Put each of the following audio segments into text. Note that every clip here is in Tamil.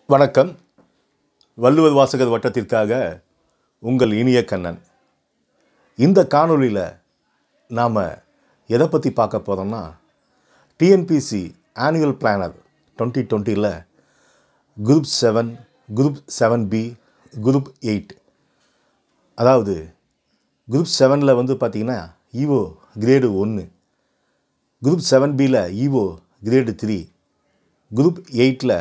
வணக்கம் வள்ளுவர் வாசகர் வட்டத்திற்காக உங்கள் இனிய கண்ணன் இந்த காணொளியில் நாம் எதை பற்றி பார்க்க போகிறோம்னா டிஎன்பிசி ஆனுவல் பிளானர் டுவெண்ட்டி டுவெண்ட்டியில் group seven group seven B group eight அதாவது குரூப் செவனில் வந்து பார்த்திங்கன்னா ஈவோ கிரேடு ஒன்று குரூப் செவன் பியில் ஈவோ கிரேடு த்ரீ குரூப் எயிட்டில்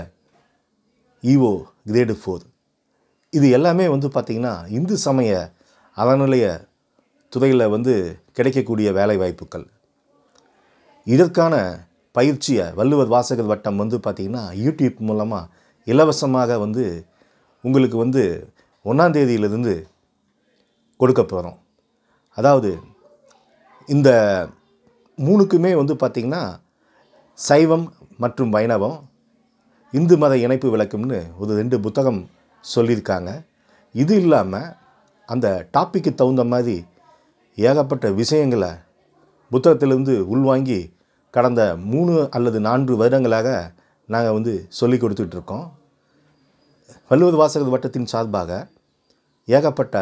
ஈஓ கிரேடு ஃபோர் இது எல்லாமே வந்து பார்த்திங்கன்னா இந்து சமய அறநிலைய துறையில் வந்து கிடைக்கக்கூடிய வேலை வாய்ப்புகள் இதற்கான பயிற்சியை வள்ளுவர் வாசகர் வட்டம் வந்து பார்த்திங்கன்னா யூடியூப் மூலமாக இலவசமாக வந்து உங்களுக்கு வந்து ஒன்றாந்தேதியிலிருந்து கொடுக்க போகிறோம் அதாவது இந்த மூணுக்குமே வந்து பார்த்திங்கன்னா சைவம் மற்றும் வைணவம் இந்து மத இணைப்பு விளக்கம்னு ஒரு ரெண்டு புத்தகம் சொல்லியிருக்காங்க இது இல்லாமல் அந்த டாப்பிக்கு தகுந்த மாதிரி ஏகப்பட்ட விஷயங்களை புத்தகத்திலிருந்து உள்வாங்கி கடந்த மூணு அல்லது நான்கு வருடங்களாக நாங்கள் வந்து சொல்லி கொடுத்துட்டு இருக்கோம் வள்ளுவர் வாசகர் வட்டத்தின் சார்பாக ஏகப்பட்ட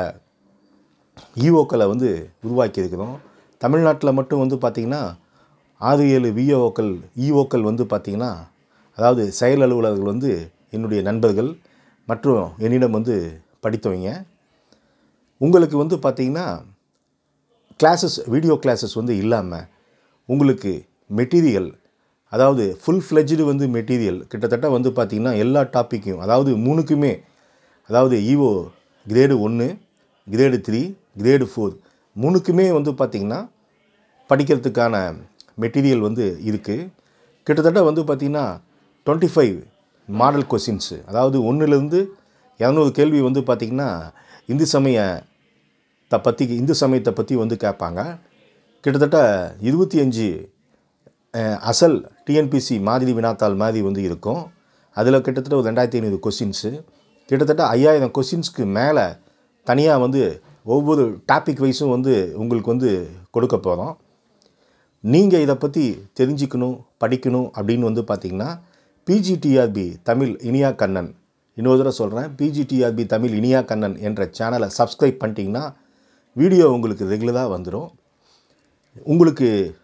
ஈஓக்களை வந்து உருவாக்கியிருக்கிறோம் தமிழ்நாட்டில் மட்டும் வந்து பார்த்திங்கன்னா ஆறு ஏழு விஓக்கள் இஓக்கள் வந்து பார்த்திங்கன்னா அதாவது செயல் அலுவலர்கள் வந்து என்னுடைய நண்பர்கள் மற்றும் என்னிடம் வந்து படித்தவங்க உங்களுக்கு வந்து பார்த்திங்கன்னா கிளாஸஸ் வீடியோ கிளாஸஸ் வந்து இல்லாமல் உங்களுக்கு மெட்டீரியல் அதாவது ஃபுல் ஃப்ளெஜ்டு வந்து மெட்டீரியல் கிட்டத்தட்ட வந்து பார்த்திங்கன்னா எல்லா டாப்பிக்கும் அதாவது மூணுக்குமே அதாவது ஈஓ கிரேடு ஒன்று கிரேடு த்ரீ கிரேடு ஃபோர் மூணுக்குமே வந்து பார்த்திங்கன்னா படிக்கிறதுக்கான மெட்டீரியல் வந்து இருக்குது கிட்டத்தட்ட வந்து பார்த்திங்கன்னா டுவெண்ட்டி ஃபைவ் மாடல் கொஸ்டின்ஸு அதாவது ஒன்றுலேருந்து இரநூறு கேள்வி வந்து பார்த்திங்கன்னா இந்து சமயத்தை பற்றி இந்து சமயத்தை பற்றி வந்து கேட்பாங்க கிட்டத்தட்ட இருபத்தி அஞ்சு அஹ், அசல் டிஎன்பிசி மாதிரி வினாத்தாள் மாதிரி வந்து இருக்கும் அதில் கிட்டத்தட்ட ஒரு ரெண்டாயிரத்தி ஐநூறு கொஸ்டின்ஸு கிட்டத்தட்ட ஐயாயிரம் கொஸ்டின்ஸ்க்கு மேலே தனியாக வந்து ஒவ்வொரு டாபிக் வைஸும் வந்து உங்களுக்கு வந்து கொடுக்க போகிறோம் நீங்கள் இதை பற்றி தெரிஞ்சுக்கணும் படிக்கணும் அப்படின்னு வந்து பார்த்தீங்கன்னா பிஜிடிஆர்பி தமிழ் இனியா கண்ணன் இன்னொரு தடவை சொல்கிறேன் பிஜிடிஆர்பி தமிழ் இனியா கண்ணன் என்ற சேனலை சப்ஸ்கிரைப் பண்ணிட்டீங்கன்னா வீடியோ உங்களுக்கு ரெகுலராக வந்துடும் உங்களுக்கு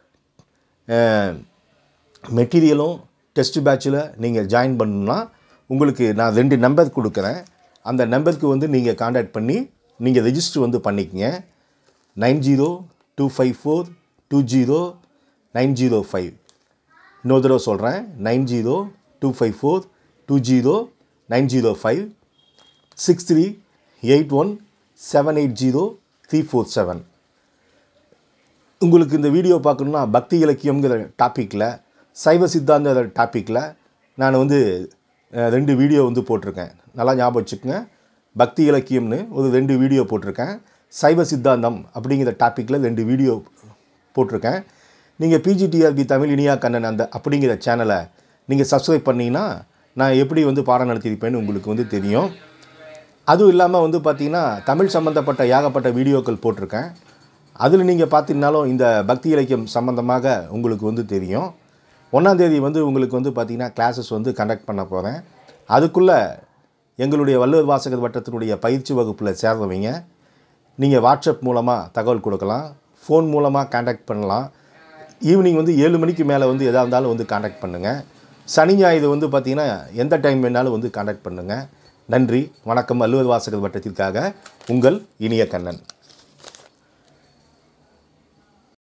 மெட்டீரியலும் டெஸ்ட் பேட்சில் நீங்கள் ஜாயின் பண்ணணும்னா உங்களுக்கு நான் ரெண்டு நம்பர் கொடுக்குறேன் அந்த நம்பருக்கு வந்து நீங்கள் காண்டாக்ட் பண்ணி நீங்கள் ரெஜிஸ்டர் வந்து பண்ணிக்கங்க nine zero two five four two zero nine zero five இன்னொரு தடவை சொல்கிறேன் nine zero two five four two zero nine zero five six three eight one seven eight zero three four seven உங்களுக்கு இந்த வீடியோ பார்க்கணுன்னா பக்தி இலக்கியங்கிற டாப்பிக்கில் சைவ சித்தாந்த டாப்பிக்கில் நான் வந்து அஹ், ரெண்டு வீடியோ வந்து போட்டிருக்கேன் நல்லா ஞாபகம் வச்சுக்கோங்க பக்தி இலக்கியம்னு ஒரு ரெண்டு வீடியோ போட்டிருக்கேன் சைவ சித்தாந்தம் அப்படிங்கிற டாப்பிக்கில் ரெண்டு வீடியோ போட்டிருக்கேன் நீங்கள் பிஜிடிஆர்பி தமிழ் இனியா கண்ணன் அந்த அப்படிங்கிற சேனலை நீங்கள் சப்ஸ்கிரைப் பண்ணிங்கன்னா நான் எப்படி வந்து பாடம் நடத்தியிருப்பேன்னு உங்களுக்கு வந்து தெரியும் அதுவும் இல்லாமல் வந்து பார்த்தீங்கன்னா தமிழ் சம்மந்தப்பட்ட ஏகப்பட்ட வீடியோக்கள் போட்டிருக்கேன் அதில் நீங்கள் பார்த்தீங்கனாலும் இந்த பக்தி இலக்கியம் சம்மந்தமாக உங்களுக்கு வந்து தெரியும் ஒன்றாந்தேதி வந்து உங்களுக்கு வந்து பார்த்திங்கன்னா கிளாஸஸ் வந்து கண்டக்ட் பண்ண போகிறேன் அதுக்குள்ளே எங்களுடைய வள்ளுவர் வாசகர் வட்டத்தினுடைய பயிற்சி வகுப்பில் சேர்ந்தவங்க நீங்கள் வாட்ஸ்அப் மூலமாக தகவல் கொடுக்கலாம் ஃபோன் மூலமாக காண்டாக்ட் பண்ணலாம் ஈவினிங் வந்து ஏழு மணிக்கு மேலே வந்து எதாக இருந்தாலும் வந்து காண்டாக்ட் பண்ணுங்கள் சனி ஞாயிறு வந்து பார்த்திங்கன்னா எந்த டைம் வேணாலும் வந்து காண்டாக்ட் பண்ணுங்கள் நன்றி வணக்கம் வள்ளுவர் வாசகர் வட்டத்திற்காக உங்கள் இனிய கண்ணன்